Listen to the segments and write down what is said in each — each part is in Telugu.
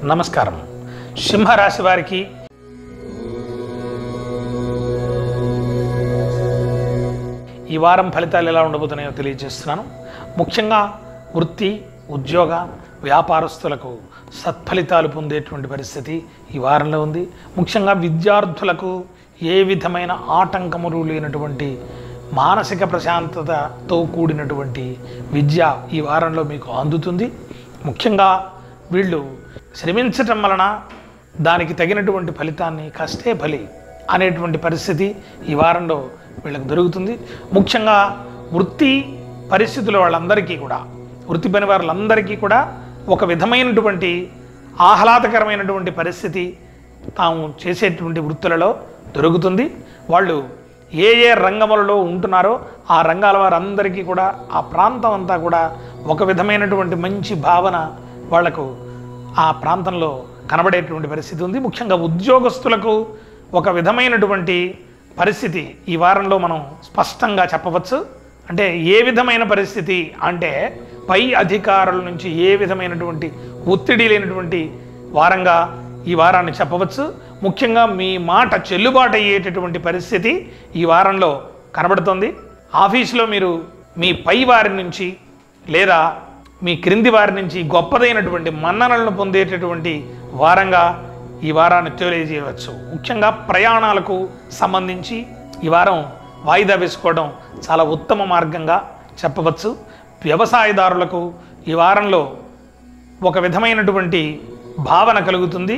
నమస్కారం సింహరాశి వారికి ఈ వారం ఫలితాలు ఎలా ఉండబోతున్నాయో తెలియజేస్తున్నాను ముఖ్యంగా వృత్తి ఉద్యోగ వ్యాపారస్తులకు సత్ఫలితాలు పొందేటువంటి పరిస్థితి ఈ వారంలో ఉంది ముఖ్యంగా విద్యార్థులకు ఏ విధమైన ఆటంకములు లేనటువంటి మానసిక ప్రశాంతతతో కూడినటువంటి విద్య ఈ వారంలో మీకు అందుతుంది ముఖ్యంగా వీళ్ళు శ్రమించటం వలన దానికి తగినటువంటి ఫలితాన్ని కష్టే ఫలి అనేటువంటి పరిస్థితి ఈ వారంలో వీళ్ళకి దొరుకుతుంది ముఖ్యంగా వృత్తి పరిస్థితుల వాళ్ళందరికీ కూడా వృత్తి పని వాళ్ళందరికీ కూడా ఒక విధమైనటువంటి ఆహ్లాదకరమైనటువంటి పరిస్థితి తాము చేసేటువంటి వృత్తులలో దొరుకుతుంది వాళ్ళు ఏ ఏ రంగములలో ఉంటున్నారో ఆ రంగాల వారందరికీ కూడా ఆ ప్రాంతం అంతా కూడా ఒక విధమైనటువంటి మంచి భావన వాళ్లకు ఆ ప్రాంతంలో కనబడేటువంటి పరిస్థితి ఉంది ముఖ్యంగా ఉద్యోగస్తులకు ఒక విధమైనటువంటి పరిస్థితి ఈ వారంలో మనం స్పష్టంగా చెప్పవచ్చు అంటే ఏ విధమైన పరిస్థితి అంటే పై అధికారుల నుంచి ఏ విధమైనటువంటి ఒత్తిడి లేనటువంటి వారంగా ఈ వారాన్ని చెప్పవచ్చు ముఖ్యంగా మీ మాట చెల్లుబాటు అయ్యేటటువంటి పరిస్థితి ఈ వారంలో కనబడుతుంది ఆఫీసులో మీరు మీ పై వారి నుంచి లేదా మీ క్రింది వారి నుంచి గొప్పదైనటువంటి మన్ననలను పొందేటటువంటి వారంగా ఈ వారాన్ని తెలియజేయవచ్చు ముఖ్యంగా ప్రయాణాలకు సంబంధించి ఈ వారం వాయిదా వేసుకోవడం చాలా ఉత్తమ మార్గంగా చెప్పవచ్చు వ్యవసాయదారులకు ఈ వారంలో ఒక విధమైనటువంటి భావన కలుగుతుంది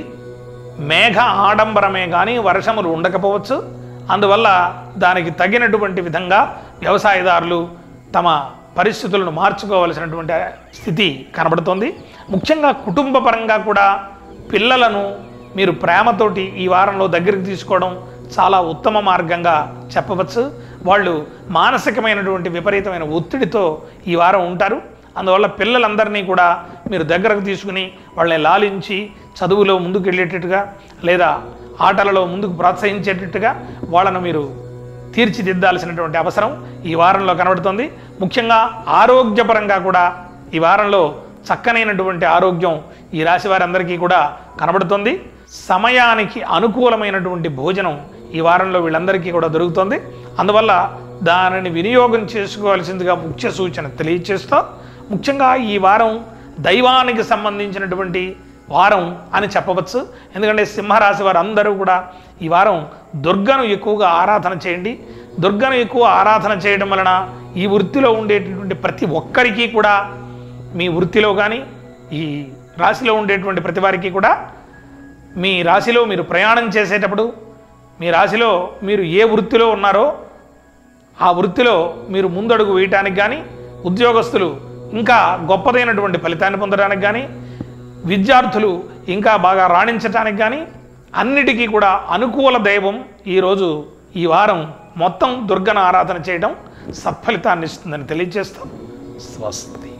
మేఘ ఆడంబరమే కానీ వర్షములు ఉండకపోవచ్చు అందువల్ల దానికి తగినటువంటి విధంగా వ్యవసాయదారులు తమ పరిస్థితులను మార్చుకోవలసినటువంటి స్థితి కనబడుతోంది ముఖ్యంగా కుటుంబ పరంగా కూడా పిల్లలను మీరు ప్రేమతోటి ఈ వారంలో దగ్గరికి తీసుకోవడం చాలా ఉత్తమ మార్గంగా చెప్పవచ్చు వాళ్ళు మానసికమైనటువంటి విపరీతమైన ఒత్తిడితో ఈ వారం ఉంటారు అందువల్ల పిల్లలందరినీ కూడా మీరు దగ్గరకు తీసుకుని వాళ్ళని లాలించి చదువులో ముందుకు వెళ్ళేటట్టుగా లేదా ఆటలలో ముందుకు ప్రోత్సహించేటట్టుగా వాళ్ళను మీరు తీర్చిదిద్దాల్సినటువంటి అవసరం ఈ వారంలో కనబడుతుంది ముఖ్యంగా ఆరోగ్యపరంగా కూడా ఈ వారంలో చక్కనైనటువంటి ఆరోగ్యం ఈ రాశి వారందరికీ కూడా కనబడుతుంది సమయానికి అనుకూలమైనటువంటి భోజనం ఈ వారంలో వీళ్ళందరికీ కూడా దొరుకుతుంది అందువల్ల దానిని వినియోగం చేసుకోవాల్సిందిగా ముఖ్య సూచన తెలియచేస్తూ ముఖ్యంగా ఈ వారం దైవానికి సంబంధించినటువంటి వారం అని చెప్పవచ్చు ఎందుకంటే సింహరాశి వారు అందరూ కూడా ఈ వారం దుర్గను ఎక్కువగా ఆరాధన చేయండి దుర్గను ఎక్కువ ఆరాధన చేయడం వలన ఈ వృత్తిలో ఉండేటటువంటి ప్రతి ఒక్కరికి కూడా మీ వృత్తిలో కానీ ఈ రాశిలో ఉండేటువంటి ప్రతి వారికి కూడా మీ రాశిలో మీరు ప్రయాణం చేసేటప్పుడు మీ రాశిలో మీరు ఏ వృత్తిలో ఉన్నారో ఆ వృత్తిలో మీరు ముందడుగు వేయటానికి కానీ ఉద్యోగస్తులు ఇంకా గొప్పదైనటువంటి ఫలితాన్ని పొందడానికి కానీ విద్యార్థులు ఇంకా బాగా రాణించటానికి కానీ అన్నిటికీ కూడా అనుకూల దైవం ఈరోజు ఈ వారం మొత్తం దుర్గన ఆరాధన చేయడం సత్ఫలితాన్ని ఇస్తుందని తెలియజేస్తాం స్వస్తి